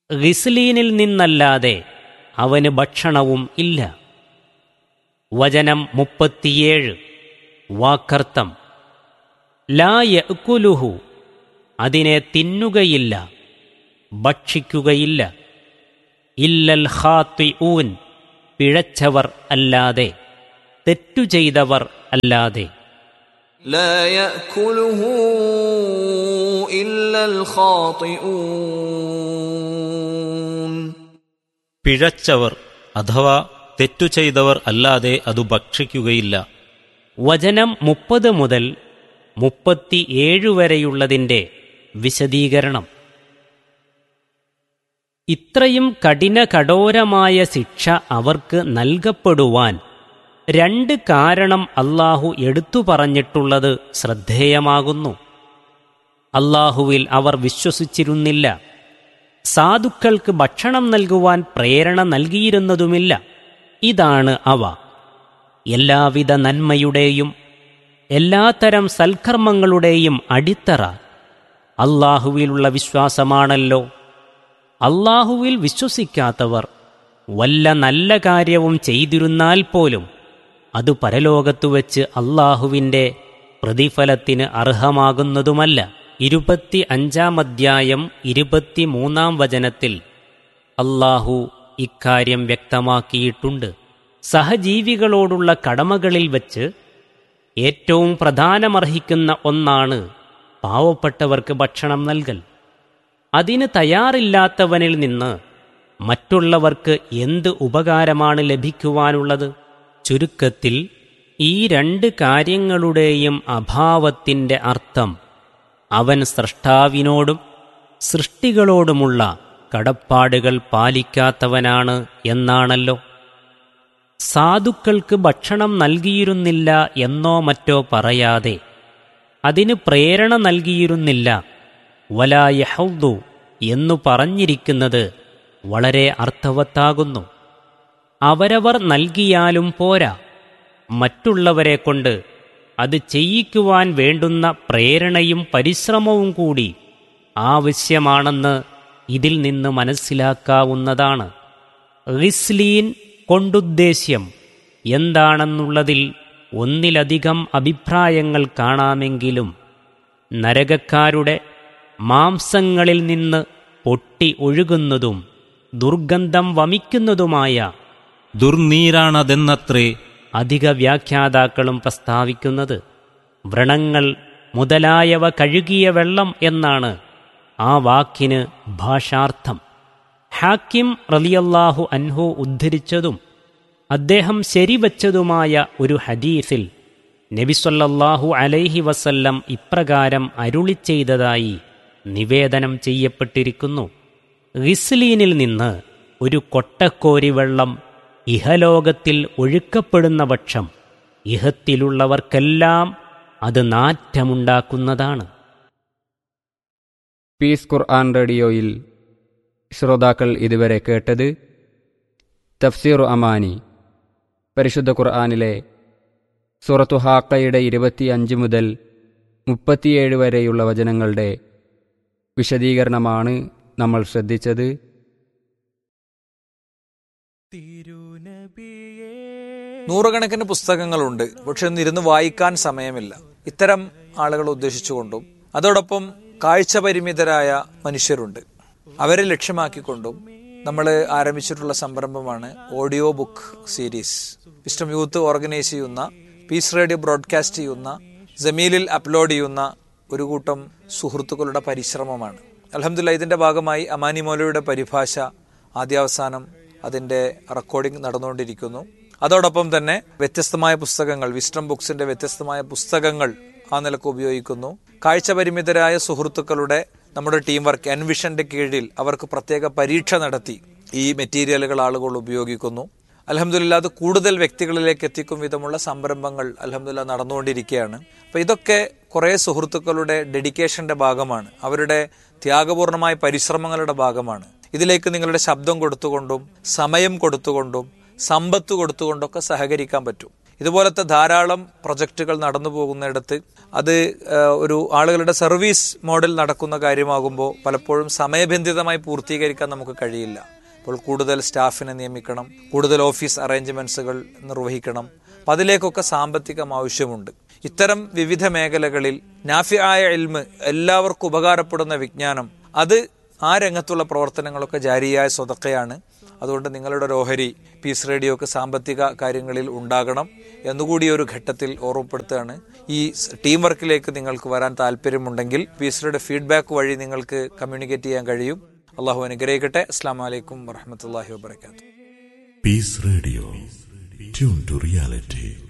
ഗിസ്ലീനിൽ നിന്നല്ലാതെ അവന് ഭക്ഷണവും ഇല്ല വചനം മുപ്പത്തിയേഴ് വാക്കർത്ഥം ലാ യഅ്കുലുഹു അതിനെ തിന്നുകയില്ല ഭക്ഷിക്കുകയില്ല ഇല്ലൽ ഖാത്തിഊൻ പിഴച്ചവർ അല്ലാതെ തെറ്റു ചെയ്തവർ അല്ലാതെ لا ياكله الا الخاطئون പിഴച്ചവർ അഥവാ തെറ്റു ചെയ്തവർ അല്ലാതെ അത് ഭക്ഷിക്കുകയില്ല വചനം മുപ്പത് മുതൽ മുപ്പത്തിയേഴ് വരെയുള്ളതിൻ്റെ വിശദീകരണം ഇത്രയും കഠിന കഠോരമായ ശിക്ഷ അവർക്ക് നൽകപ്പെടുവാൻ രണ്ട് കാരണം അല്ലാഹു എടുത്തു പറഞ്ഞിട്ടുള്ളത് ശ്രദ്ധേയമാകുന്നു അല്ലാഹുവിൽ അവർ വിശ്വസിച്ചിരുന്നില്ല സാധുക്കൾക്ക് ഭക്ഷണം നൽകുവാൻ പ്രേരണ നൽകിയിരുന്നതുമില്ല ഇതാണ് അവ എല്ലാവിധ നന്മയുടെയും എല്ലാത്തരം സൽക്കർമ്മങ്ങളുടെയും അടിത്തറ അള്ളാഹുവിലുള്ള വിശ്വാസമാണല്ലോ അള്ളാഹുവിൽ വിശ്വസിക്കാത്തവർ വല്ല നല്ല കാര്യവും ചെയ്തിരുന്നാൽ പോലും അത് പരലോകത്തു വച്ച് അള്ളാഹുവിൻ്റെ പ്രതിഫലത്തിന് അർഹമാകുന്നതുമല്ല ഇരുപത്തി അഞ്ചാം അധ്യായം ഇരുപത്തിമൂന്നാം വചനത്തിൽ അള്ളാഹു ഇക്കാര്യം വ്യക്തമാക്കിയിട്ടുണ്ട് സഹജീവികളോടുള്ള കടമകളിൽ വച്ച് ഏറ്റവും പ്രധാനമർഹിക്കുന്ന ഒന്നാണ് പാവപ്പെട്ടവർക്ക് ഭക്ഷണം നൽകൽ അതിന് തയ്യാറില്ലാത്തവനിൽ നിന്ന് മറ്റുള്ളവർക്ക് എന്ത് ഉപകാരമാണ് ലഭിക്കുവാനുള്ളത് ചുരുക്കത്തിൽ ഈ രണ്ട് കാര്യങ്ങളുടെയും അഭാവത്തിൻ്റെ അർത്ഥം അവൻ സ്രഷ്ടാവിനോടും സൃഷ്ടികളോടുമുള്ള കടപ്പാടുകൾ പാലിക്കാത്തവനാണ് എന്നാണല്ലോ സാധുക്കൾക്ക് ഭക്ഷണം നൽകിയിരുന്നില്ല എന്നോ മറ്റോ പറയാതെ അതിന് പ്രേരണ നൽകിയിരുന്നില്ല വലായഹൗദു എന്നു പറഞ്ഞിരിക്കുന്നത് വളരെ അർത്ഥവത്താകുന്നു അവരവർ നൽകിയാലും പോരാ മറ്റുള്ളവരെ കൊണ്ട് അത് ചെയ്യിക്കുവാൻ വേണ്ടുന്ന പ്രേരണയും പരിശ്രമവും കൂടി ആവശ്യമാണെന്ന് ഇതിൽ നിന്ന് മനസ്സിലാക്കാവുന്നതാണ് റിസ്ലീൻ കൊണ്ടുദ്ദേശ്യം എന്താണെന്നുള്ളതിൽ ഒന്നിലധികം അഭിപ്രായങ്ങൾ കാണാമെങ്കിലും നരകക്കാരുടെ മാംസങ്ങളിൽ നിന്ന് പൊട്ടി ഒഴുകുന്നതും ദുർഗന്ധം വമിക്കുന്നതുമായ ദുർനീരാണതെന്നത്രേ അധിക വ്യാഖ്യാതാക്കളും പ്രസ്താവിക്കുന്നത് വ്രണങ്ങൾ മുതലായവ കഴുകിയ വെള്ളം എന്നാണ് ആ വാക്കിന് ഭാഷാർത്ഥം ഹാക്കിം റലിയല്ലാഹു അൻഹു ഉദ്ധരിച്ചതും അദ്ദേഹം ശരിവച്ചതുമായ ഒരു ഹദീസിൽ നബിസൊല്ലാഹു അലൈഹി വസല്ലം ഇപ്രകാരം അരുളി ചെയ്തതായി നിവേദനം ചെയ്യപ്പെട്ടിരിക്കുന്നു റിസ്ലീനിൽ നിന്ന് ഒരു കൊട്ടക്കോരി വെള്ളം ഇഹലോകത്തിൽ ഒഴുക്കപ്പെടുന്ന പക്ഷം ഇഹത്തിലുള്ളവർക്കെല്ലാം അത് നാറ്റമുണ്ടാക്കുന്നതാണ് പീസ് ഖുർആൻ റേഡിയോയിൽ ശ്രോതാക്കൾ ഇതുവരെ കേട്ടത് തഫ്സീർ അമാനി പരിശുദ്ധ ഖുർആനിലെ സൂറത്തു ഹാക്കയുടെ ഇരുപത്തിയഞ്ച് മുതൽ മുപ്പത്തിയേഴ് വരെയുള്ള വചനങ്ങളുടെ വിശദീകരണമാണ് നമ്മൾ ശ്രദ്ധിച്ചത് നൂറുകണക്കിന് പുസ്തകങ്ങളുണ്ട് പക്ഷെ ഒന്നും ഇരുന്ന് വായിക്കാൻ സമയമില്ല ഇത്തരം ആളുകളെ ഉദ്ദേശിച്ചുകൊണ്ടും അതോടൊപ്പം കാഴ്ച പരിമിതരായ മനുഷ്യരുണ്ട് അവരെ ലക്ഷ്യമാക്കിക്കൊണ്ടും നമ്മൾ ആരംഭിച്ചിട്ടുള്ള സംരംഭമാണ് audio book series Wisdom Youth organise ചെയ്യുന്ന പീസ് റേഡിയോ ബ്രോഡ്കാസ്റ്റ് ചെയ്യുന്ന ജമീലിൽ അപ്ലോഡ് ചെയ്യുന്ന ഒരു കൂട്ടം സുഹൃത്തുക്കളുടെ പരിശ്രമമാണ് അലഹമില്ല ഇതിന്റെ ഭാഗമായി അമാനി മൗലയുടെ പരിഭാഷ ആദ്യാവസാനം അതിന്റെ റെക്കോർഡിംഗ് നടന്നുകൊണ്ടിരിക്കുന്നു അതോടൊപ്പം തന്നെ വ്യത്യസ്തമായ പുസ്തകങ്ങൾ വിസ്റ്റം ബുക്സിന്റെ വ്യത്യസ്തമായ പുസ്തകങ്ങൾ ആ നിലക്ക് ഉപയോഗിക്കുന്നു കാഴ്ച പരിമിതരായ സുഹൃത്തുക്കളുടെ നമ്മുടെ ടീം വർക്ക് എൻവിഷന്റെ കീഴിൽ അവർക്ക് പ്രത്യേക പരീക്ഷ നടത്തി ഈ മെറ്റീരിയലുകൾ ആളുകൾ ഉപയോഗിക്കുന്നു അലഹമില്ല അത് കൂടുതൽ വ്യക്തികളിലേക്ക് എത്തിക്കും വിധമുള്ള സംരംഭങ്ങൾ അലഹമില്ല നടന്നുകൊണ്ടിരിക്കുകയാണ് അപ്പൊ ഇതൊക്കെ കുറെ സുഹൃത്തുക്കളുടെ ഡെഡിക്കേഷന്റെ ഭാഗമാണ് അവരുടെ ത്യാഗപൂർണമായ പരിശ്രമങ്ങളുടെ ഭാഗമാണ് ഇതിലേക്ക് നിങ്ങളുടെ ശബ്ദം കൊടുത്തുകൊണ്ടും സമയം കൊടുത്തുകൊണ്ടും സമ്പത്ത് കൊടുത്തുകൊണ്ടൊക്കെ സഹകരിക്കാൻ പറ്റും ഇതുപോലത്തെ ധാരാളം പ്രൊജക്റ്റുകൾ നടന്നു പോകുന്നിടത്ത് അത് ആ, ഒരു ആളുകളുടെ സർവീസ് മോഡൽ നടക്കുന്ന കാര്യമാകുമ്പോൾ പലപ്പോഴും സമയബന്ധിതമായി പൂർത്തീകരിക്കാൻ നമുക്ക് കഴിയില്ല അപ്പോൾ കൂടുതൽ സ്റ്റാഫിനെ നിയമിക്കണം കൂടുതൽ ഓഫീസ് അറേഞ്ച്മെന്റ്സുകൾ നിർവഹിക്കണം അപ്പം അതിലേക്കൊക്കെ സാമ്പത്തികം ആവശ്യമുണ്ട് ഇത്തരം വിവിധ മേഖലകളിൽ നാഫിയായ എൽമ് എല്ലാവർക്കും ഉപകാരപ്പെടുന്ന വിജ്ഞാനം അത് ആ രംഗത്തുള്ള പ്രവർത്തനങ്ങളൊക്കെ ജാരിയായ സ്വതക്കയാണ് അതുകൊണ്ട് നിങ്ങളുടെ ഒരു ഓഹരി പീസ് റേഡിയോക്ക് സാമ്പത്തിക കാര്യങ്ങളിൽ ഉണ്ടാകണം എന്നുകൂടി ഒരു ഘട്ടത്തിൽ ഓർമ്മപ്പെടുത്തുകയാണ് ഈ സ് ടീം വർക്കിലേക്ക് നിങ്ങൾക്ക് വരാൻ താല്പര്യമുണ്ടെങ്കിൽ പീസ് റേഡിയോ ഫീഡ്ബാക്ക് വഴി നിങ്ങൾക്ക് കമ്മ്യൂണിക്കേറ്റ് ചെയ്യാൻ കഴിയും അള്ളാഹു അനുഗ്രഹിക്കട്ടെ അസ്സാം വലൈക്കും വറഹമത്തല്ലാഹി വാബർക്കാത്തു Peace Radio. Tune to reality.